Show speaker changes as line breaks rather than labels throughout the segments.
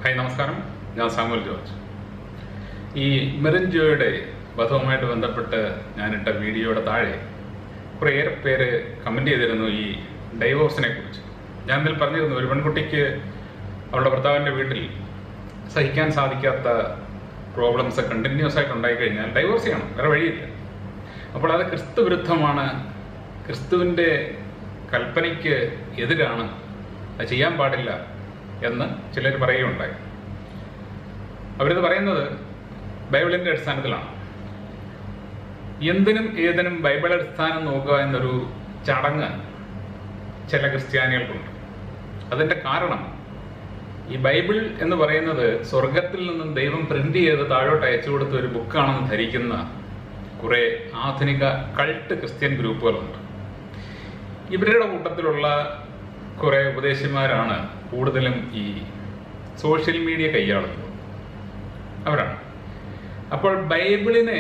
hi നമസ്കാരം ഞാൻ Samuel George ഈ മെറിൻജോയുടെ വധവുമായിട്ട് ബന്ധപ്പെട്ട് ഞാനിട്ട വീഡിയോയുടെ താഴെ കുറേയേറെ പേര് കമൻറ്റ് ചെയ്തിരുന്നു ഈ ഡൈവോഴ്സിനെ കുറിച്ച് ഞാൻ ഇതിൽ പറഞ്ഞിരുന്നു ഒരു പെൺകുട്ടിക്ക് അവളുടെ ഭർത്താവിൻ്റെ വീട്ടിൽ സഹിക്കാൻ സാധിക്കാത്ത പ്രോബ്ലംസ് കണ്ടിന്യൂസ് ആയിട്ട് ഉണ്ടായിക്കഴിഞ്ഞാൽ ഡൈവോഴ്സ് ചെയ്യണം വേറെ വഴിയില്ല അപ്പോൾ അത് ക്രിസ്തു വിരുദ്ധമാണ് ക്രിസ്തുവിൻ്റെ കൽപ്പനയ്ക്ക് എതിരാണ് അത് ചെയ്യാൻ പാടില്ല എന്ന് ചിലർ പറയുകയുണ്ടായി അവരിത് പറയുന്നത് ബൈബിളിൻ്റെ അടിസ്ഥാനത്തിലാണ് എന്തിനും ഏതിനും ബൈബിൾ അടിസ്ഥാനം നോക്കുക എന്നൊരു ചടങ്ങ് ചില ക്രിസ്ത്യാനികൾക്കുണ്ട് അതിൻ്റെ കാരണം ഈ ബൈബിൾ എന്ന് പറയുന്നത് സ്വർഗത്തിൽ നിന്നും ദൈവം പ്രിന്റ് ചെയ്ത് താഴോട്ട് അയച്ചു കൊടുത്ത ഒരു ബുക്കാണെന്ന് ധരിക്കുന്ന കുറെ ആധുനിക കൾട്ട് ക്രിസ്ത്യൻ ഗ്രൂപ്പുകളുണ്ട് ഇവരുടെ കൂട്ടത്തിലുള്ള കുറെ ഉപദേശിമാരാണ് കൂടുതലും ഈ സോഷ്യൽ മീഡിയ കൈയാളുന്നത് അവരാണ് അപ്പോൾ ബൈബിളിനെ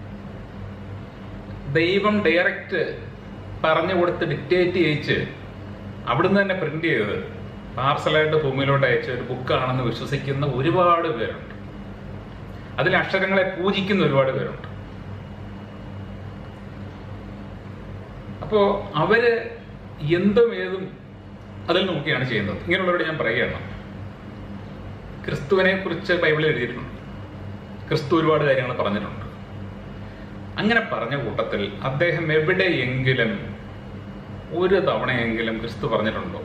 ദൈവം ഡയറക്റ്റ് പറഞ്ഞു കൊടുത്ത് ഡിക്റ്റേറ്റ് ചെയ്യിച്ച് അവിടുന്ന് തന്നെ പ്രിന്റ് ചെയ്ത് പാർസലായിട്ട് ഭൂമിയിലോട്ട് അയച്ച ഒരു ബുക്കാണെന്ന് വിശ്വസിക്കുന്ന ഒരുപാട് പേരുണ്ട് അതിൽ അക്ഷരങ്ങളെ പൂജിക്കുന്ന ഒരുപാട് പേരുണ്ട് അപ്പോൾ അവര് എന്തും ഏതും അതിൽ നോക്കിയാണ് ചെയ്യുന്നത് ഇങ്ങനെയുള്ളവരോട് ഞാൻ പറയുകയാണ് ക്രിസ്തുവിനെ കുറിച്ച് ബൈബിളിൽ എഴുതിയിട്ടുണ്ട് ക്രിസ്തു ഒരുപാട് കാര്യങ്ങൾ പറഞ്ഞിട്ടുണ്ട് അങ്ങനെ പറഞ്ഞ കൂട്ടത്തിൽ അദ്ദേഹം എവിടെയെങ്കിലും ഒരു തവണയെങ്കിലും ക്രിസ്തു പറഞ്ഞിട്ടുണ്ടോ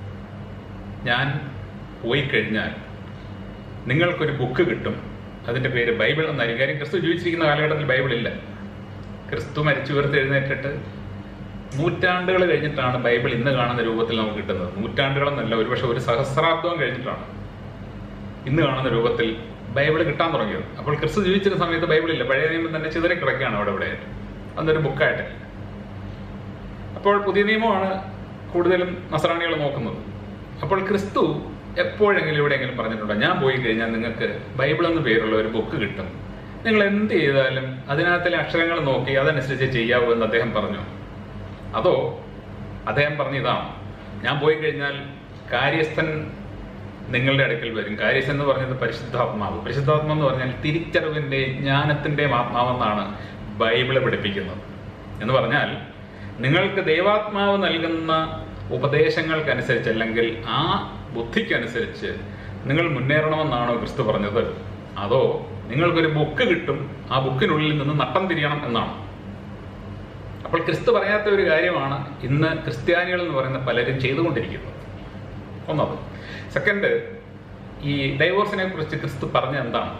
ഞാൻ പോയി കഴിഞ്ഞാൽ നിങ്ങൾക്കൊരു ബുക്ക് കിട്ടും അതിൻ്റെ പേര് ബൈബിൾ എന്നായിരിക്കും കാര്യം ക്രിസ്തു ജീവിച്ചിരിക്കുന്ന കാലഘട്ടത്തിൽ ബൈബിൾ ഇല്ല ക്രിസ്തു മരിച്ചു ഉയർത്ത് എഴുന്നേറ്റിട്ട് നൂറ്റാണ്ടുകൾ കഴിഞ്ഞിട്ടാണ് ബൈബിൾ ഇന്ന് കാണുന്ന രൂപത്തിൽ നമുക്ക് കിട്ടുന്നത് നൂറ്റാണ്ടുകളെന്നല്ല ഒരുപക്ഷെ ഒരു സഹസ്രാബ്ദം കഴിഞ്ഞിട്ടാണ് ഇന്ന് കാണുന്ന രൂപത്തിൽ ബൈബിൾ കിട്ടാൻ തുടങ്ങിയത് അപ്പോൾ ക്രിസ്തു ജീവിച്ചിരുന്ന സമയത്ത് ബൈബിൾ ഇല്ല പഴയ നിയമം തന്നെ ചിതറി കിടക്കുകയാണ് അവിടെ ഇവിടെ അന്നൊരു ബുക്കായിട്ട് അപ്പോൾ പുതിയ നിയമമാണ് കൂടുതലും നസറാണികൾ നോക്കുന്നത് അപ്പോൾ ക്രിസ്തു എപ്പോഴെങ്കിലും എവിടെയെങ്കിലും പറഞ്ഞിട്ടുണ്ടോ ഞാൻ പോയി കഴിഞ്ഞാൽ നിങ്ങൾക്ക് ബൈബിൾ എന്ന പേരുള്ള ഒരു ബുക്ക് കിട്ടും നിങ്ങൾ എന്ത് ചെയ്താലും അതിനകത്തിലെ അക്ഷരങ്ങൾ നോക്കി അതനുസരിച്ച് ചെയ്യാവൂ എന്ന് അദ്ദേഹം പറഞ്ഞു അതോ അദ്ദേഹം പറഞ്ഞ ഇതാണ് ഞാൻ പോയി കഴിഞ്ഞാൽ കാര്യസ്ഥൻ നിങ്ങളുടെ അടുക്കൽ വരും കാര്യസ്ഥൻ എന്ന് പറഞ്ഞത് പരിശുദ്ധാത്മാവ് പരിശുദ്ധാത്മാവ് എന്ന് പറഞ്ഞാൽ തിരിച്ചറിവിന്റെ ജ്ഞാനത്തിന്റെയും ആത്മാവെന്നാണ് ബൈബിള് പഠിപ്പിക്കുന്നത് എന്ന് പറഞ്ഞാൽ നിങ്ങൾക്ക് ദൈവാത്മാവ് നൽകുന്ന ഉപദേശങ്ങൾക്കനുസരിച്ച് അല്ലെങ്കിൽ ആ ബുദ്ധിക്കനുസരിച്ച് നിങ്ങൾ മുന്നേറണമെന്നാണോ ക്രിസ്തു പറഞ്ഞത് അതോ നിങ്ങൾക്കൊരു ബുക്ക് കിട്ടും ആ ബുക്കിനുള്ളിൽ നിന്ന് നട്ടം തിരിയണം എന്നാണ് അപ്പോൾ ക്രിസ്തു പറയാത്ത ഒരു കാര്യമാണ് ഇന്ന് ക്രിസ്ത്യാനികൾ എന്ന് പറയുന്ന പലരും ചെയ്തുകൊണ്ടിരിക്കുന്നത് ഒന്നത് സെക്കൻഡ് ഈ ഡൈവോഴ്സിനെ കുറിച്ച് ക്രിസ്തു പറഞ്ഞ എന്താണ്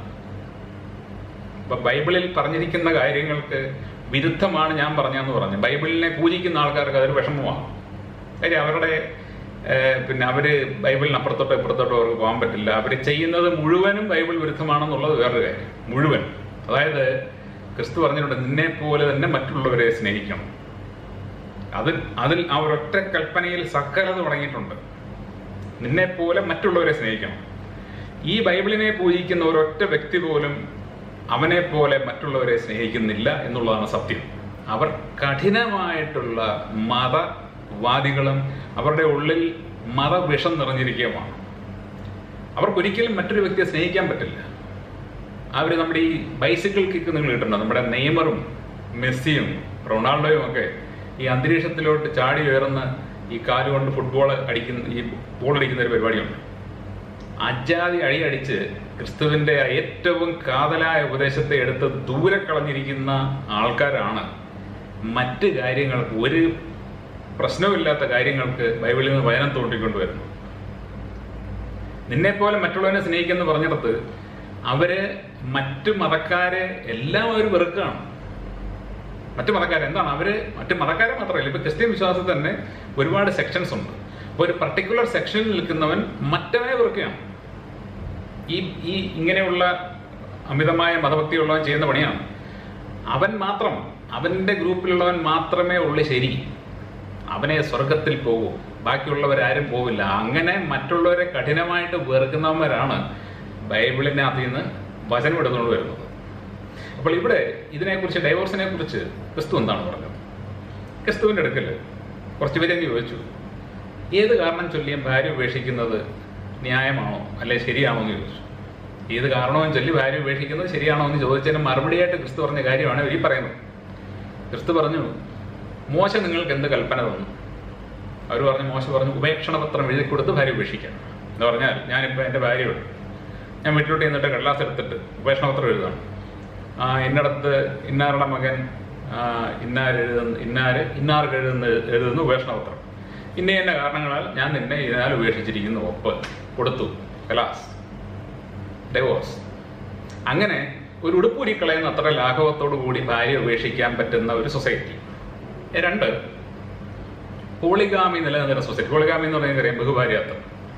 ഇപ്പൊ ബൈബിളിൽ പറഞ്ഞിരിക്കുന്ന കാര്യങ്ങൾക്ക് വിരുദ്ധമാണ് ഞാൻ പറഞ്ഞതെന്ന് പറഞ്ഞു ബൈബിളിനെ പൂജിക്കുന്ന ആൾക്കാർക്ക് അതൊരു വിഷമമാണ് കാര്യം അവരുടെ പിന്നെ അവര് ബൈബിളിന് അപ്പുറത്തോട്ടോ ഇപ്പുറത്തോട്ടോ അവർക്ക് പോകാൻ പറ്റില്ല അവർ ചെയ്യുന്നത് മുഴുവനും ബൈബിൾ വിരുദ്ധമാണെന്നുള്ളത് വേറൊരു കാര്യം മുഴുവൻ അതായത് ക്രിസ്തു പറഞ്ഞിട്ടുണ്ട് നിന്നെ പോലെ തന്നെ മറ്റുള്ളവരെ സ്നേഹിക്കണം അതിൽ അതിൽ ആ ഒരൊറ്റ കൽപ്പനയിൽ സകലത് തുടങ്ങിയിട്ടുണ്ട് നിന്നെ പോലെ മറ്റുള്ളവരെ സ്നേഹിക്കണം ഈ ബൈബിളിനെ പൂജിക്കുന്ന ഒരൊറ്റ വ്യക്തി പോലും അവനെ പോലെ മറ്റുള്ളവരെ സ്നേഹിക്കുന്നില്ല എന്നുള്ളതാണ് സത്യം അവർ കഠിനമായിട്ടുള്ള മതവാദികളും അവരുടെ ഉള്ളിൽ മതവിഷം നിറഞ്ഞിരിക്കുകയുമാണ് അവർക്കൊരിക്കലും മറ്റൊരു വ്യക്തിയെ സ്നേഹിക്കാൻ പറ്റില്ല അവർ നമ്മുടെ ഈ ബൈസിക്കിൾ കിക്ക് നിങ്ങൾ കിട്ടുന്നുണ്ടോ നമ്മുടെ നെയ്മറും മെസ്സിയും റൊണാൾഡോയും ഒക്കെ ഈ അന്തരീക്ഷത്തിലോട്ട് ചാടി ഉയർന്ന ഈ കാലുകൊണ്ട് ഫുട്ബോൾ അടിക്കുന്ന ഈ ബോൾ അടിക്കുന്ന ഒരു പരിപാടിയുണ്ട് അജാതി അടി അടിച്ച് ക്രിസ്തുവിന്റെ ഏറ്റവും കാതലായ ഉപദേശത്തെ എടുത്ത് ദൂരെ കളഞ്ഞിരിക്കുന്ന ആൾക്കാരാണ് മറ്റ് കാര്യങ്ങൾക്ക് ഒരു പ്രശ്നമില്ലാത്ത കാര്യങ്ങൾക്ക് ബൈബിളിൽ നിന്ന് വചനം തോണ്ടിക്കൊണ്ടുവരുന്നത് നിന്നെ പോലെ മറ്റുള്ളവനെ സ്നേഹിക്കുന്നു പറഞ്ഞിടത്ത് അവര് മറ്റു മതക്കാരെ എല്ലാം അവർ വെറുക്കുകയാണ് മറ്റു മതക്കാരെ എന്താണ് അവര് മറ്റു മതക്കാരെ മാത്രമല്ല ഇപ്പൊ ക്രിസ്ത്യൻ വിശ്വാസത്തിൽ തന്നെ ഒരുപാട് സെക്ഷൻസ് ഉണ്ട് അപ്പൊ ഒരു പർട്ടിക്കുലർ സെക്ഷനിൽ നിൽക്കുന്നവൻ മറ്റവനെ വെറുക്കുകയാണ് ഈ ഈ ഇങ്ങനെയുള്ള അമിതമായ മതഭക്തിയുള്ളവൻ ചെയ്യുന്ന പണിയാണ് അവൻ മാത്രം അവന്റെ ഗ്രൂപ്പിലുള്ളവൻ മാത്രമേ ഉള്ളു ശരി അവനെ സ്വർഗത്തിൽ പോകൂ ബാക്കിയുള്ളവരാരും പോവില്ല അങ്ങനെ മറ്റുള്ളവരെ കഠിനമായിട്ട് വെറുക്കുന്നവന്മാരാണ് ബൈബിളിനകത്ത് നിന്ന് വചനം എടുത്തുകൊണ്ട് വരുന്നത് അപ്പോൾ ഇവിടെ ഇതിനെക്കുറിച്ച് ഡൈവോഴ്സിനെ കുറിച്ച് ക്രിസ്തു എന്താണ് പറഞ്ഞത് ക്രിസ്തുവിൻ്റെ അടുക്കൽ കുറച്ച് പേരെ ചോദിച്ചു ഏത് കാരണം ചൊല്ലിയും ഭാര്യ ഉപേക്ഷിക്കുന്നത് ന്യായമാണോ അല്ലെ ശരിയാണോ എന്ന് ചോദിച്ചു ഏത് കാരണവും ചൊല്ലി ഭാര്യ ഉപേക്ഷിക്കുന്നത് ശരിയാണോ എന്ന് ചോദിച്ചതിന് മറുപടിയായിട്ട് ക്രിസ്തു പറഞ്ഞ കാര്യമാണ് ഈ പറയുന്നത് ക്രിസ്തു പറഞ്ഞു മോശ നിങ്ങൾക്ക് എന്ത് കൽപ്പന തന്നു അവർ പറഞ്ഞു മോശ പറഞ്ഞു ഉപേക്ഷണ പത്രം എഴുതി കൊടുത്ത് ഭാര്യ ഉപേക്ഷിക്കാം എന്ന് പറഞ്ഞാൽ ഞാനിപ്പോൾ എൻ്റെ ഭാര്യയോട് ഞാൻ വീട്ടിലോട്ട് ചെന്നിട്ട് കടലാസ് എടുത്തിട്ട് ഉപേക്ഷണ പത്രം എഴുതാണ് ആ ഇന്നടത്ത് ഇന്നാരുടെ മകൻ ആ, ഇന്നാർ എഴുതുന്ന ഇന്നാര് ഇന്നാർക്ക് എഴുതുന്ന എഴുതുന്ന ഉപേക്ഷണ പത്രം ഇന്ന ഇന്ന കാരണങ്ങളാൽ ഞാൻ നിന്നെ ഇതിനാൽ ഉപേക്ഷിച്ചിരിക്കുന്നു ഒപ്പ് കൊടുത്തു കലാസ് ഡൈവോഴ്സ് അങ്ങനെ ഒരു ഉടുപ്പൂരി കളയുന്ന അത്ര ലാഘവത്തോടു കൂടി ഭാര്യ ഉപേക്ഷിക്കാൻ പറ്റുന്ന ഒരു സൊസൈറ്റി രണ്ട് പോളിഗാമി നിലനിന്നിരുന്ന സൊസൈറ്റി പോളിഗാമി എന്ന് പറയുന്നത് അറിയാം ബഹുഭാര്യാത്വം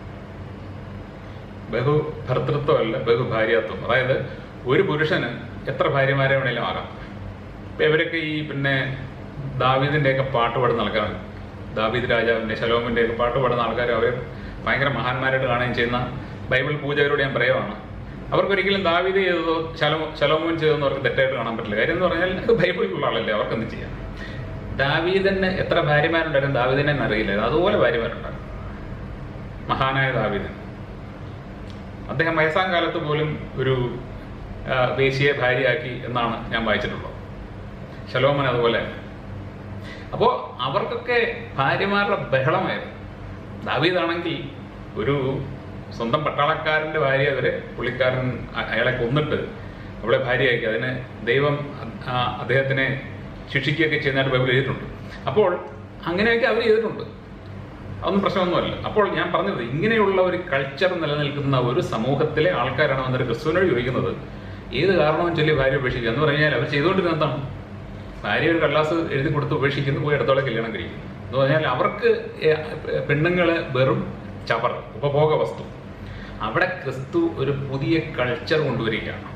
ബഹു ഭർത്തൃത്വമല്ല ബഹുഭാര്യാത്വം അതായത് ഒരു പുരുഷന് എത്ര ഭാര്യമാരെ വേണേലും ആകാം ഇപ്പൊ ഇവരൊക്കെ ഈ പിന്നെ ദാവീദിന്റെയൊക്കെ പാട്ട് പാടുന്ന ആൾക്കാർ ദാവീദ് രാജാവിന്റെ ശലോമിന്റെ ഒക്കെ പാട്ട് പാടുന്ന ആൾക്കാർ അവർ ഭയങ്കര മഹാന്മാരായിട്ട് കാണുകയും ചെയ്യുന്ന ബൈബിൾ പൂജകരോട് ഞാൻ പറയുവാണ് അവർക്കൊരിക്കലും ദാവീദ് ചെയ്തതോ ശലോ ശലോമോൻ ചെയ്തതെന്ന് അവർക്ക് തെറ്റായിട്ട് കാണാൻ പറ്റില്ല കാര്യം എന്ന് പറഞ്ഞാൽ അത് ബൈബിളിലുള്ള ആളല്ലേ അവർക്ക് എന്ത് ചെയ്യാം ദാവീദിന് എത്ര ഭാര്യമാരുണ്ടായിരുന്നു ദാവീദിനെ അറിയില്ല അതുപോലെ ഭാര്യമാരുണ്ടായിരുന്നു മഹാനായ ദാവീദൻ അദ്ദേഹം വയസ്സാം കാലത്ത് പോലും ഒരു ആ, വേശ്യയെ ഭാര്യയാക്കി എന്നാണ് ഞാൻ വായിച്ചിട്ടുള്ളത് ശലോമൻ അതുപോലെ അപ്പോൾ അവർക്കൊക്കെ ഭാര്യമാരുടെ ബഹളമായിരുന്നു ദാവീദാണെങ്കിൽ ഒരു സ്വന്തം പട്ടാളക്കാരന്റെ ഭാര്യ അവരെ പുള്ളിക്കാരൻ അ- അയാളെ കൊന്നിട്ട് അവളെ ഭാര്യയാക്കി അതിന് ദൈവം ആ, അദ്ദേഹത്തിനെ ശിക്ഷിക്കുകയൊക്കെ ചെയ്യുന്നതായിട്ട് ബൈബിൾ എഴുതിയിട്ടുണ്ട് അപ്പോൾ അങ്ങനെയൊക്കെ അവർ ചെയ്തിട്ടുണ്ട് അതൊന്നും പ്രശ്നമൊന്നുമല്ല അപ്പോൾ ഞാൻ പറഞ്ഞത് ഇങ്ങനെയുള്ള ഒരു കൾച്ചർ നിലനിൽക്കുന്ന ഒരു സമൂഹത്തിലെ ആൾക്കാരാണ് വന്നിട്ട് ക്രിസ്തുവിനോട് ചോദിക്കുന്നത് ഏത് കാരണവും ചൊല്ലി ഭാര്യ ഉപേക്ഷിക്കുക എന്ന് പറഞ്ഞാൽ അവർ ചെയ്തുകൊണ്ടിരുന്നത് എന്താണ് ഭാര്യ ഒരു കള്ളാസ് എഴുതി കൊടുത്ത് ഉപേക്ഷിക്കുന്നു പോയി ഇടത്തോടെ കല്യാണം കഴിക്കുന്നു എന്ന് പറഞ്ഞാൽ അവർക്ക് ഏ- പെണ്ണുങ്ങള് വെറും ചവർ ഉപഭോഗ വസ്തു അവിടെ ക്രിസ്തു ഒരു പുതിയ കൾച്ചർ കൊണ്ടുവരികയാണ്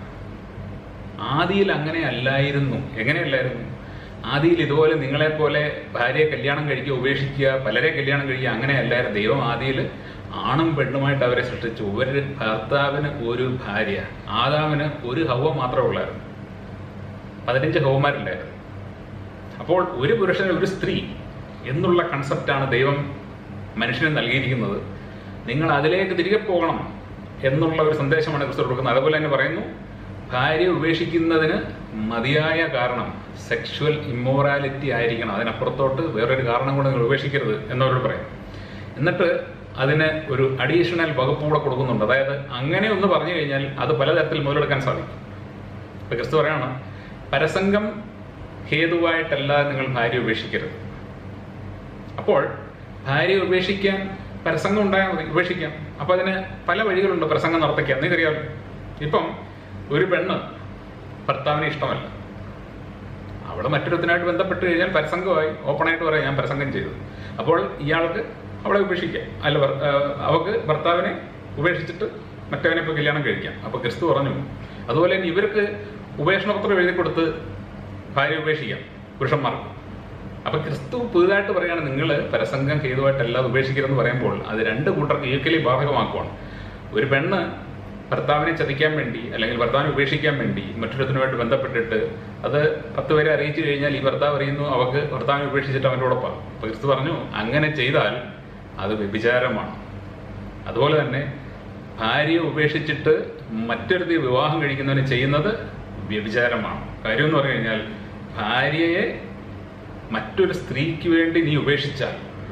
ആദിയിൽ അങ്ങനെ അല്ലായിരുന്നു എങ്ങനെയല്ലായിരുന്നു ആദിയിൽ ഇതുപോലെ നിങ്ങളെപ്പോലെ ഭാര്യയെ കല്യാണം കഴിക്കുക ഉപേക്ഷിക്കുക പലരെ കല്യാണം കഴിക്കുക അങ്ങനെ അല്ലായിരുന്നു ദൈവം ആദിയിൽ ആണും പെണ്ണുമായിട്ട് അവരെ സൃഷ്ടിച്ചു ഒരു ഭർത്താവിന് ഒരു ഭാര്യ ആദാമിന് ഒരു ഹവ മാത്രമേ ഉള്ളായിരുന്നു പതിനഞ്ച് ഹവമാരുണ്ടായിരുന്നു അപ്പോൾ ഒരു പുരുഷന് ഒരു സ്ത്രീ എന്നുള്ള കൺസെപ്റ്റാണ് ദൈവം മനുഷ്യന് നൽകിയിരിക്കുന്നത് നിങ്ങൾ അതിലേക്ക് തിരികെ പോകണം എന്നുള്ള ഒരു സന്ദേശമാണ് ക്രിസ്തു കൊടുക്കുന്നത് അതുപോലെ തന്നെ പറയുന്നു ഭാര്യ ഉപേക്ഷിക്കുന്നതിന് മതിയായ കാരണം സെക്ഷുവൽ ഇമ്മോറാലിറ്റി ആയിരിക്കണം അതിനപ്പുറത്തോട്ട് വേറൊരു കാരണം കൊണ്ട് നിങ്ങൾ ഉപേക്ഷിക്കരുത് എന്നവരോട് പറയും എന്നിട്ട് അതിന് ഒരു അഡീഷണൽ വകുപ്പ് കൂടെ കൊടുക്കുന്നുണ്ട് അതായത് അങ്ങനെ ഒന്ന് പറഞ്ഞു കഴിഞ്ഞാൽ അത് പലതരത്തിൽ മുതലെടുക്കാൻ സാധിക്കും ഇപ്പൊ ക്രിസ്തു പറയാണ് പരസംഗം ഹേതുവായിട്ടല്ലാതെ നിങ്ങൾ ഭാര്യ ഉപേക്ഷിക്കരുത് അപ്പോൾ ഭാര്യ ഉപേക്ഷിക്കാൻ പരസംഗം ഉണ്ടായാൽ മതി ഉപേക്ഷിക്കാം അപ്പൊ അതിന് പല വഴികളുണ്ട് പ്രസംഗം നടത്തിക്കാൻ നിങ്ങൾക്കറിയാമല്ലോ ഇപ്പം ഒരു പെണ്ണ് ഭർത്താവിന് ഇഷ്ടമല്ല അവിടെ മറ്റൊരുത്തിനായിട്ട് ബന്ധപ്പെട്ട് കഴിഞ്ഞാൽ പരസംഗമായി ഓപ്പണായിട്ട് പറയാം ഞാൻ പരസംഗം ചെയ്തു അപ്പോൾ ഇയാൾക്ക് അവളെ ഉപേക്ഷിക്കാം അല്ല ഭർ- ആ, അവക്ക് ഭർത്താവിനെ ഉപേക്ഷിച്ചിട്ട് മറ്റവനെ ഇപ്പോൾ കല്യാണം കഴിക്കാം അപ്പൊ ക്രിസ്തു പറഞ്ഞു അതുപോലെ തന്നെ ഇവർക്ക് ഉപേക്ഷണപത്രം എഴുതി കൊടുത്ത് ഭാര്യ ഉപേക്ഷിക്കാം പുരുഷന്മാർക്ക് അപ്പൊ ക്രിസ്തു പുതുതായിട്ട് പറയുകയാണ് നിങ്ങൾ പരസംഗം ഹേതുവായിട്ടല്ലാതെ ഉപേക്ഷിക്കരുതെന്ന് പറയുമ്പോൾ അത് രണ്ട് കൂട്ടർക്ക് ഈക്വലി ബാധകമാക്കുവാണ് ഒരു പെണ്ണ് ഭർത്താവിനെ ചതിക്കാൻ വേണ്ടി അല്ലെങ്കിൽ ഭർത്താവിനെ ഉപേക്ഷിക്കാൻ വേണ്ടി മറ്റൊരുത്തിനുമായിട്ട് ബന്ധപ്പെട്ടിട്ട് അത് പത്ത് പേരെ അറിയിച്ചു കഴിഞ്ഞാൽ ഈ ഭർത്താവ് അറിയുന്നു അവക്ക് ഭർത്താവിനെ ഉപേക്ഷിച്ചിട്ട് അവൻ്റെ കൂടെ പോകും അപ്പൊ ക്രിസ്തു പറഞ്ഞു അങ്ങനെ ചെയ്താൽ അത് വ്യഭിചാരമാണ് അതുപോലെ തന്നെ ഭാര്യയെ ഉപേക്ഷിച്ചിട്ട് മറ്റൊരുത്തി വിവാഹം കഴിക്കുന്നവന് ചെയ്യുന്നത് വ്യഭിചാരമാണ് കാര്യം എന്ന് പറഞ്ഞു കഴിഞ്ഞാൽ ഭാര്യയെ മറ്റൊരു സ്ത്രീക്ക് വേണ്ടി നീ ഉപേക്ഷിച്ചാൽ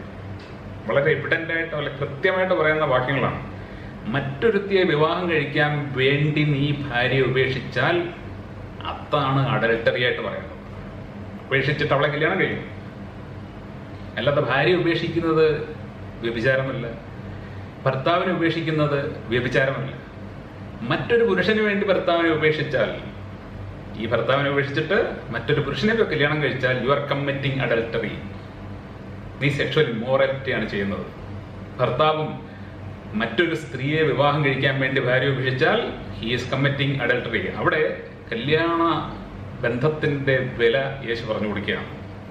വളരെ എവിഡന്റ് ആയിട്ട് വളരെ കൃത്യമായിട്ട് പറയുന്ന വാക്യങ്ങളാണ് മറ്റൊരുത്തിയെ വിവാഹം കഴിക്കാൻ വേണ്ടി നീ ഭാര്യയെ ഉപേക്ഷിച്ചാൽ അതാണ് അഡൽട്ടറി ആയിട്ട് പറയുന്നത് ഉപേക്ഷിച്ചിട്ട് അവളെ കല്യാണം കഴിയും അല്ലാതെ ഭാര്യ ഉപേക്ഷിക്കുന്നത് വ്യഭിചാരമല്ല ഭർത്താവിനെ ഉപേക്ഷിക്കുന്നത് വ്യഭിചാരമല്ല മറ്റൊരു പുരുഷന് വേണ്ടി ഭർത്താവിനെ ഉപേക്ഷിച്ചാൽ ഈ ഭർത്താവിനെ ഉപേക്ഷിച്ചിട്ട് മറ്റൊരു പുരുഷനെ പോയി കല്യാണം കഴിച്ചാൽ യു ആർ കമ്മിറ്റിംഗ് അഡൽട്ടറി നീ സെക്ഷൽ ഇമ്മോറാലിറ്റിയാണ് ചെയ്യുന്നത് ഭർത്താവും മറ്റൊരു സ്ത്രീയെ വിവാഹം കഴിക്കാൻ വേണ്ടി ഭാര്യ ഉപേക്ഷിച്ചാൽ ഹി ഈസ് കമ്മിറ്റിംഗ് അഡൽട്ടറി അവിടെ കല്യാണ ബന്ധത്തിന്റെ വില യേശു പറഞ്ഞു കൊടുക്കുകയാണ്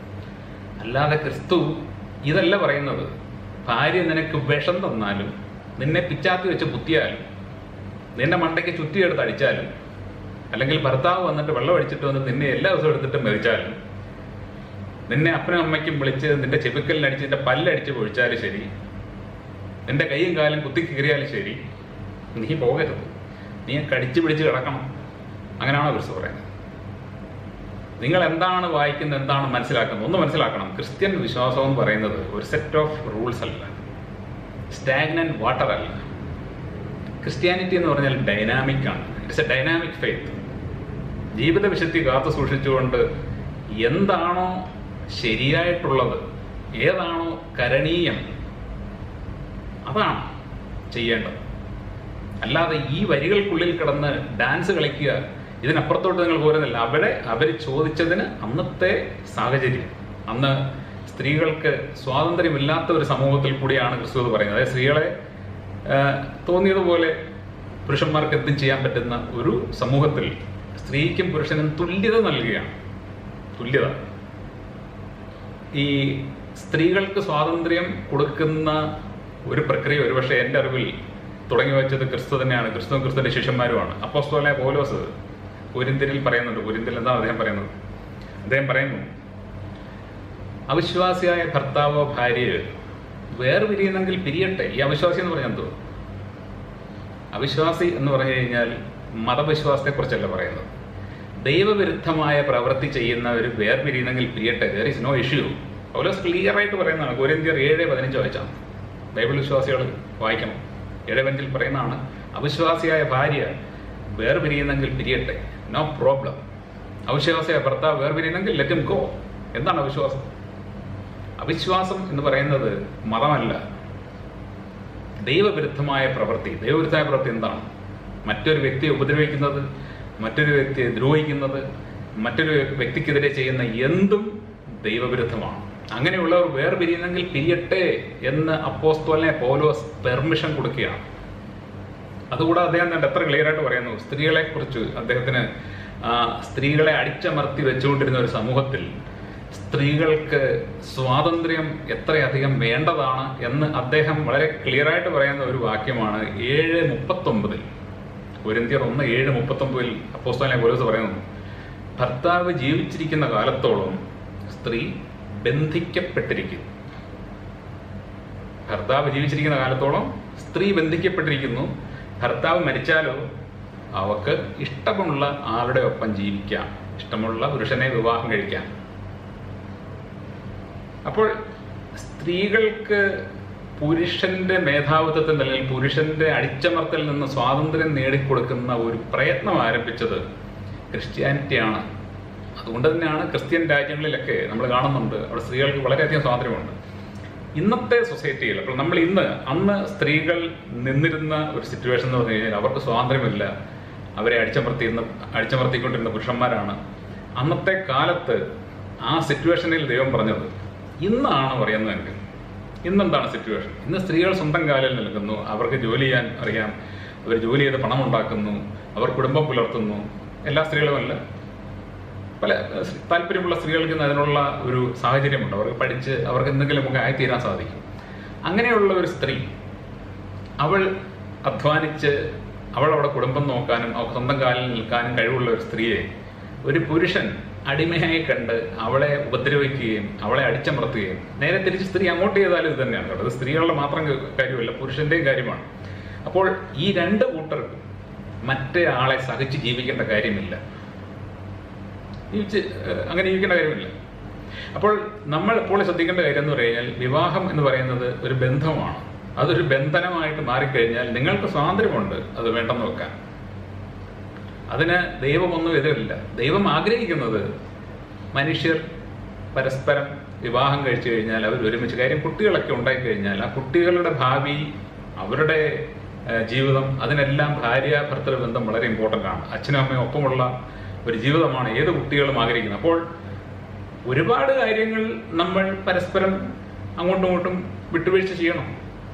അല്ലാതെ ക്രിസ്തു ഇതല്ല പറയുന്നത് ഭാര്യ നിനക്ക് വിഷം തന്നാലും നിന്നെ പിച്ചാത്തി വെച്ച് കുത്തിയാലും നിന്റെ മണ്ടയ്ക്ക് ചുറ്റിയെടുത്ത് അടിച്ചാലും അല്ലെങ്കിൽ ഭർത്താവ് വന്നിട്ട് വെള്ളം അടിച്ചിട്ട് വന്ന് നിന്നെ എല്ലാ ദിവസവും എടുത്തിട്ട് മരിച്ചാലും നിന്നെ അപ്പനും അമ്മയ്ക്കും വിളിച്ച് നിന്റെ ചെവിക്കലിനടിച്ച് നിന്റെ പല്ലടിച്ച് പൊഴിച്ചാലും ശരി നിന്റെ കൈയും കാലും കുത്തി കീറിയാലും ശരി നീ പോകരുത് നീ കടിച്ചു പിടിച്ച് കിടക്കണം അങ്ങനെയാണോ ക്രിസ്തു പറയുന്നത് നിങ്ങൾ എന്താണ് വായിക്കുന്നത് എന്താണ് മനസ്സിലാക്കുന്നത് ഒന്ന് മനസ്സിലാക്കണം ക്രിസ്ത്യൻ വിശ്വാസം എന്ന് പറയുന്നത് ഒരു സെറ്റ് ഓഫ് റൂൾസ് അല്ല സ്റ്റാഗ്നൻ വാട്ടർ അല്ല ക്രിസ്ത്യാനിറ്റി എന്ന് പറഞ്ഞാൽ ഡൈനാമിക് ആണ് ഇറ്റ്സ് എ ഡൈനാമിക് ഫെയ്ത്ത് ജീവിത വിശുദ്ധി കാത്തു സൂക്ഷിച്ചുകൊണ്ട് എന്താണോ ശരിയായിട്ടുള്ളത് ഏതാണോ കരണീയം അതാണ് ചെയ്യേണ്ടത് അല്ലാതെ ഈ വരികൾക്കുള്ളിൽ കിടന്ന് ഡാൻസ് കളിക്കുക ഇതിനപ്പുറത്തോട്ട് നിങ്ങൾ പോരുന്നില്ല അവിടെ അവർ ചോദിച്ചതിന് അന്നത്തെ സാഹചര്യം അന്ന് സ്ത്രീകൾക്ക് സ്വാതന്ത്ര്യമില്ലാത്ത ഒരു സമൂഹത്തിൽ കൂടിയാണ് ക്രിസ്തു എന്ന് പറയുന്നത് അതായത് സ്ത്രീകളെ ആ, തോന്നിയതുപോലെ പുരുഷന്മാർക്ക് എന്തും ചെയ്യാൻ പറ്റുന്ന ഒരു സമൂഹത്തിൽ സ്ത്രീക്കും പുരുഷനും തുല്യത നൽകുകയാണ് തുല്യത ഈ സ്ത്രീകൾക്ക് സ്വാതന്ത്ര്യം കൊടുക്കുന്ന ഒരു പ്രക്രിയ ഒരുപക്ഷെ എൻ്റെ അറിവിൽ തുടങ്ങി വെച്ചത് ക്രിസ്തു തന്നെയാണ് ക്രിസ്തു ക്രിസ്തുവിന്റെ ശിഷ്യന്മാരുമാണ് അപ്പോസ്തോലെ പോലോസ് കുരിന്തിരിൽ പറയുന്നുണ്ട് കുരിന്തിൽ എന്താണ് അദ്ദേഹം പറയുന്നത് അദ്ദേഹം പറയുന്നു അവിശ്വാസിയായ ഭർത്താവോ ഭാര്യയോ വേർപിരിയുന്നെങ്കിൽ പിരിയട്ടെ ഈ അവിശ്വാസി എന്ന് പറഞ്ഞാൽ എന്തോ അവിശ്വാസി എന്ന് പറഞ്ഞു കഴിഞ്ഞാൽ മതവിശ്വാസത്തെക്കുറിച്ചല്ല പറയുന്നത് ദൈവവിരുദ്ധമായ പ്രവൃത്തി ചെയ്യുന്നവർ വേർപിരിയുന്നെങ്കിൽ പിരിയട്ടെ there is no issue Paulose clear ആയിട്ട് പറയുന്നതാണ് കൊരിന്തിയർ ഏഴ് പതിനഞ്ച് വായിച്ചാൽ ബൈബിൾ വിശ്വാസികൾ വായിക്കണം ഏഴ് പതിനഞ്ചിൽ പറയുന്നതാണ് അവിശ്വാസിയായ ഭാര്യ വേർപിരിയുന്നെങ്കിൽ പിരിയട്ടെ നോ പ്രോബ്ലം അവിശ്വാസിയായ ഭർത്താവ് വേർപിരിയുന്നെങ്കിൽ ലെറ്റും ഗോ എന്താണ് അവിശ്വാസം അവിശ്വാസം എന്ന് പറയുന്നത് മതമല്ല ദൈവവിരുദ്ധമായ പ്രവൃത്തി ദൈവവിരുദ്ധമായ പ്രവൃത്തി എന്താണ് മറ്റൊരു വ്യക്തിയെ ഉപദ്രവിക്കുന്നത് മറ്റൊരു വ്യക്തിയെ ദ്രോഹിക്കുന്നത് മറ്റൊരു വ്യക്തിക്കെതിരെ ചെയ്യുന്ന എന്തും ദൈവവിരുദ്ധമാണ് അങ്ങനെയുള്ളവർ വേർപിരിയുന്നെങ്കിൽ പിരിയട്ടെ എന്ന് അപ്പോസ്തോലിനെ പൗലോസ് പെർമിഷൻ കൊടുക്കുകയാണ് അതുകൂടാതെ അദ്ദേഹം തന്നെ എത്ര ക്ലിയർ ആയിട്ട് പറയുന്നു സ്ത്രീകളെ കുറിച്ച് അദ്ദേഹത്തിന് ആ, സ്ത്രീകളെ അടിച്ചമർത്തി വെച്ചുകൊണ്ടിരുന്ന ഒരു സമൂഹത്തിൽ സ്ത്രീകൾക്ക് സ്വാതന്ത്ര്യം എത്രയധികം വേണ്ടതാണ് എന്ന് അദ്ദേഹം വളരെ ക്ലിയർ ആയിട്ട് പറയുന്ന ഒരു വാക്യമാണ് ഏഴ് മുപ്പത്തൊമ്പതിൽ കൊരിന്ത്യർ ഒന്ന് ഏഴ് മുപ്പത്തൊമ്പതിൽ അപ്പോസ്തലനെ പോലീസ് പറയുന്നു ഭർത്താവ് ജീവിച്ചിരിക്കുന്ന കാലത്തോളം സ്ത്രീ ബന്ധിക്കപ്പെട്ടിരിക്കുന്നു ഭർത്താവ് ജീവിച്ചിരിക്കുന്ന കാലത്തോളം സ്ത്രീ ബന്ധിക്കപ്പെട്ടിരിക്കുന്നു ഭർത്താവ് മരിച്ചാലോ അവക്ക് ഇഷ്ടമുള്ള ആളുടെ ഒപ്പം ജീവിക്കാം ഇഷ്ടമുള്ള പുരുഷനെ വിവാഹം കഴിക്കാം അപ്പോൾ സ്ത്രീകൾക്ക് പുരുഷന്റെ മേധാവിത്വത്തിൽ അല്ലെങ്കിൽ പുരുഷന്റെ അടിച്ചമർത്തൽ നിന്ന് സ്വാതന്ത്ര്യം നേടിക്കൊടുക്കുന്ന ഒരു പ്രയത്നം ആരംഭിച്ചത് ക്രിസ്ത്യാനിറ്റിയാണ് അതുകൊണ്ട് തന്നെയാണ് ക്രിസ്ത്യൻ രാജ്യങ്ങളിലൊക്കെ നമ്മൾ കാണുന്നുണ്ട് അവിടെ സ്ത്രീകൾക്ക് വളരെയധികം സ്വാതന്ത്ര്യമുണ്ട് ഇന്നത്തെ സൊസൈറ്റിയിൽ അപ്പോൾ നമ്മൾ ഇന്ന് അന്ന് സ്ത്രീകൾ നിന്നിരുന്ന ഒരു സിറ്റുവേഷൻ എന്ന് പറഞ്ഞു കഴിഞ്ഞാൽ അവർക്ക് സ്വാതന്ത്ര്യമില്ല അവരെ അടിച്ചമർത്തിയിരുന്ന അടിച്ചമർത്തിക്കൊണ്ടിരുന്ന പുരുഷന്മാരാണ് അന്നത്തെ കാലത്ത് ആ സിറ്റുവേഷനിൽ ദൈവം പറഞ്ഞത് ഇന്നാണ് പറയുന്നതെങ്കിൽ ഇന്നെന്താണ് സിറ്റുവേഷൻ ഇന്ന് സ്ത്രീകൾ സ്വന്തം കാലിൽ നിൽക്കുന്നു അവർക്ക് ജോലി ചെയ്യാൻ അറിയാം അവർ ജോലി ചെയ്ത് പണം ഉണ്ടാക്കുന്നു അവർ കുടുംബം പുലർത്തുന്നു എല്ലാ സ്ത്രീകളുമല്ല പല ഏഹ്, താല്പര്യമുള്ള അവർക്ക് ഇന്ന് അതിനുള്ള ഒരു സാഹചര്യമുണ്ട് അവർക്ക് പഠിച്ച് അവർക്ക് എന്തെങ്കിലുമൊക്കെ ആയിത്തീരാൻ സാധിക്കും അങ്ങനെയുള്ള ഒരു സ്ത്രീ അവൾ അധ്വാനിച്ച് അവൾ അവിടെ കുടുംബം നോക്കാനും അവൾക്ക് സ്വന്തം കാലിൽ നിൽക്കാനും കഴിവുള്ള ഒരു സ്ത്രീയെ ഒരു പുരുഷൻ അടിമയായി കണ്ട് അവളെ ഉപദ്രവിക്കുകയും അവളെ അടിച്ചമർത്തുകയും നേരെ തിരിച്ച് സ്ത്രീ അങ്ങോട്ട് ചെയ്താലും ഇത് തന്നെയാണ് കേട്ടോ അത് സ്ത്രീകളുടെ മാത്രം കാര്യമല്ല പുരുഷന്റെയും കാര്യമാണ് അപ്പോൾ ഈ രണ്ട് കൂട്ടർക്കും മറ്റേ ആളെ സഹിച്ച് ജീവിക്കേണ്ട കാര്യമില്ല ജീവിച്ച് ഏഹ്, അങ്ങനെ ജീവിക്കേണ്ട കാര്യമില്ല അപ്പോൾ നമ്മൾ ഇപ്പോൾ ശ്രദ്ധിക്കേണ്ട കാര്യം എന്ന് പറഞ്ഞാൽ വിവാഹം എന്ന് പറയുന്നത് ഒരു ബന്ധമാണ് അതൊരു ബന്ധനമായിട്ട് മാറിക്കഴിഞ്ഞാൽ നിങ്ങൾക്ക് സ്വാതന്ത്ര്യമുണ്ട് അത് വേണ്ടെന്ന് വെക്കാൻ അതിന് ദൈവമൊന്നും എതിരില്ല ദൈവം ആഗ്രഹിക്കുന്നത് മനുഷ്യർ പരസ്പരം വിവാഹം കഴിച്ചു കഴിഞ്ഞാൽ അവർ ഒരുമിച്ച് കാര്യം കുട്ടികളൊക്കെ ഉണ്ടായിക്കഴിഞ്ഞാൽ ആ കുട്ടികളുടെ ഭാവി അവരുടെ ഏഹ്, ജീവിതം അതിനെല്ലാം ഭാര്യ ഭർത്തൃ ബന്ധം വളരെ ഇമ്പോർട്ടൻ്റ് ആണ് അച്ഛനും അമ്മയും ഒപ്പമുള്ള ഒരു ജീവിതമാണ് ഏത് കുട്ടികളും ആഗ്രഹിക്കുന്നത് അപ്പോൾ ഒരുപാട് കാര്യങ്ങൾ നമ്മൾ പരസ്പരം അങ്ങോട്ടും ഇങ്ങോട്ടും വിട്ടുവീഴ്ച ചെയ്യണം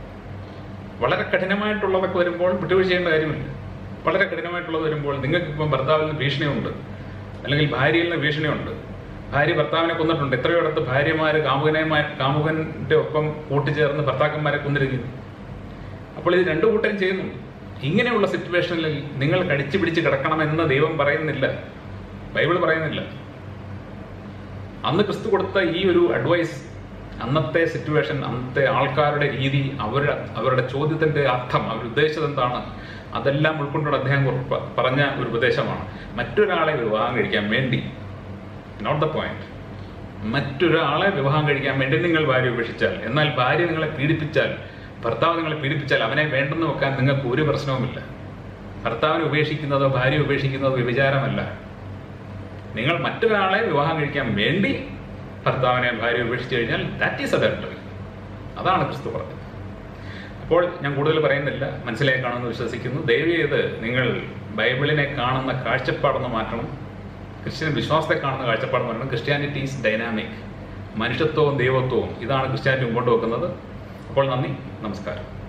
വളരെ കഠിനമായിട്ടുള്ളതൊക്കെ വരുമ്പോൾ വിട്ടുവീഴ്ച ചെയ്യേണ്ട കാര്യമില്ല വളരെ കഠിനമായിട്ടുള്ളത് വരുമ്പോൾ നിങ്ങൾക്ക് ഇപ്പം ഭർത്താവിൽ നിന്ന് ഭീഷണിയുണ്ട് അല്ലെങ്കിൽ ഭാര്യയിൽ നിന്ന് ഭീഷണിയുണ്ട് ഭാര്യ ഭർത്താവിനെ കൊന്നിട്ടുണ്ട് എത്രയോ ഇടത്ത് ഭാര്യമാര് കാമുകനെയുമായി കാമുകന്റെ ഒപ്പം കൂട്ടിച്ചേർന്ന് ഭർത്താക്കന്മാരെ കൊന്നിരിക്കുന്നു അപ്പോൾ ഇത് രണ്ടു കൂട്ടരും ചെയ്യുന്നു ഇങ്ങനെയുള്ള സിറ്റുവേഷനിൽ നിങ്ങൾ കടിച്ചു പിടിച്ച് കിടക്കണമെന്ന് ദൈവം പറയുന്നില്ല ബൈബിൾ പറയുന്നില്ല അന്ന് ക്രിസ്തു കൊടുത്ത ഈ ഒരു അഡ്വൈസ് അന്നത്തെ സിറ്റുവേഷൻ അന്നത്തെ ആൾക്കാരുടെ രീതി അവരുടെ അവരുടെ ചോദ്യത്തിന്റെ അർത്ഥം അവർ ഉദ്ദേശിച്ചത് എന്താണ് അതെല്ലാം ഉൾക്കൊണ്ടുള്ള അദ്ദേഹം കുറിപ്പ- പറഞ്ഞ ഒരു ഉപദേശമാണ് മറ്റൊരാളെ വിവാഹം കഴിക്കാൻ വേണ്ടി നോട്ട് ദ പോയിന്റ് മറ്റൊരാളെ വിവാഹം കഴിക്കാൻ വേണ്ടി നിങ്ങൾ ഭാര്യ ഉപേക്ഷിച്ചാൽ എന്നാൽ ഭാര്യ നിങ്ങളെ പീഡിപ്പിച്ചാൽ ഭർത്താവ് നിങ്ങളെ പീഡിപ്പിച്ചാൽ അവനെ വേണ്ടെന്ന് വെക്കാൻ നിങ്ങൾക്ക് ഒരു പ്രശ്നവുമില്ല ഭർത്താവിനെ ഉപേക്ഷിക്കുന്നതോ ഭാര്യ ഉപേക്ഷിക്കുന്നതോ വ്യഭിചാരമല്ല നിങ്ങൾ മറ്റൊരാളെ വിവാഹം കഴിക്കാൻ വേണ്ടി ഭർത്താവിനെ ഭാര്യ ഉപേക്ഷിച്ചു കഴിഞ്ഞാൽ ദാറ്റ് ഈസ് അഡൾട്ടറി അതാണ് ക്രിസ്തു പറഞ്ഞത് അപ്പോൾ ഞാൻ കൂടുതൽ പറയുന്നില്ല മനസ്സിലായി കാണുമെന്ന് വിശ്വസിക്കുന്നു ദയവ് ചെയ്ത് നിങ്ങൾ ബൈബിളിനെ കാണുന്ന കാഴ്ചപ്പാടൊന്ന് മാറ്റണം ക്രിസ്ത്യൻ വിശ്വാസത്തെ കാണുന്ന കാഴ്ചപ്പാട് മാറ്റണം ക്രിസ്ത്യാനിറ്റി ഈസ് ഡൈനാമിക് മനുഷ്യത്വവും ദൈവത്വവും ഇതാണ് ക്രിസ്ത്യാനിറ്റി മുമ്പോട്ട് വെക്കുന്നത് അപ്പോൾ നന്ദി നമസ്കാരം